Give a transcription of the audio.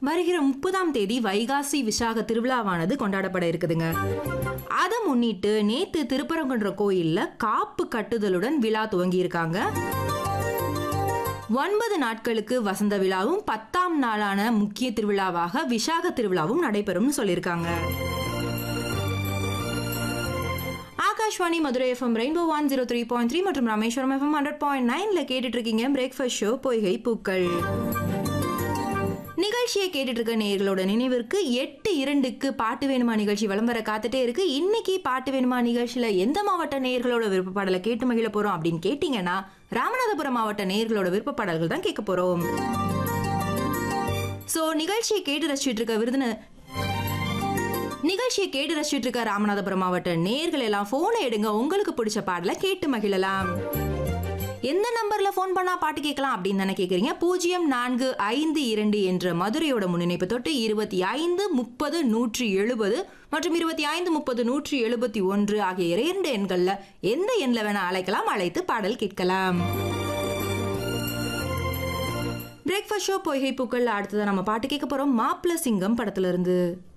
வருகிற முப்பதாம் தேதி வைகாசி விசாக திருவிழாவானது கொண்டாடப்பட இருக்குதுங்க அதை முன்னிட்டு நேத்து திருப்பரங்குன்ற கோயில்ல காப்பு கட்டுதலுடன் விழா துவங்கி இருக்காங்க ஒன்பது நாட்களுக்கு வசந்த விழாவும் பத்தாம் நாளான முக்கிய திருவிழாவாக விசாக திருவிழாவும் நடைபெறும்னு சொல்லியிருக்காங்க Akashvani Madurai FM rainbow one zero three point three மற்றும் ராமேஸ்வரம் எஃப்எம் ஹண்ட்ரட் பாயிண்ட் நைன்ல கேட்டுட்டு இருக்கீங்க பிரேக்ஃபாஸ்ட் ஷோ பொய்கை பூக்கள் நிகழ்ச்சியை கேட்டுட்டு இருக்க நேயர்களோட நினைவிற்கு எட்டு இரண்டுக்கு பாட்டு வேணுமா நிகழ்ச்சி விளம்பர காத்துட்டே இருக்கு இன்னைக்கு பாட்டு வேணுமா நிகழ்ச்சியில எந்த மாவட்ட நேயர்களோட விருப்ப பாடலை கேட்டு மகிழ போறோம் அப்படின்னு கேட்டீங்கன்னா ராமநாதபுரம் மாவட்ட நேயர்களோட விருப்ப பாடல்கள் தான் கேட்க போறோம் சோ நிகழ்ச்சியை கேட்டு ரசிச்சுட்டு இருக்க விருதுன நிகழ்ச்சியை கேட்டு ரசிச்சுட்டு இருக்க ராமநாதபுரம் மாவட்ட நேர்கள் எல்லாம் போனை எடுங்க உங்களுக்கு பிடிச்ச பாடலை கேட்டு மகிழலாம் எந்த நம்பர்ல ஃபோன் பண்ணா பாட்டு கேட்கலாம் அப்படின்னு தானே கேக்குறீங்க பூஜ்ஜியம் நான்கு ஐந்து இரண்டு என்ற மதுரையோட முன்னிணைப்பு தொட்டு இருபத்தி ஐந்து முப்பது நூற்றி எழுபது மற்றும் இருபத்தி ஐந்து முப்பது நூற்றி எழுபத்தி ஒன்று ஆகிய இரண்டு எண்கள்ல எந்த எண்ல வேணா அழைக்கலாம் அழைத்து பாடல் கேட்கலாம் பிரேக்ஃபாஸ்ட் ஷோ பொய்கை பூக்கள் அடுத்ததான் நம்ம பாட்டு கேட்க போறோம் மாப்பிள சிங்கம் படத்துல இருந்து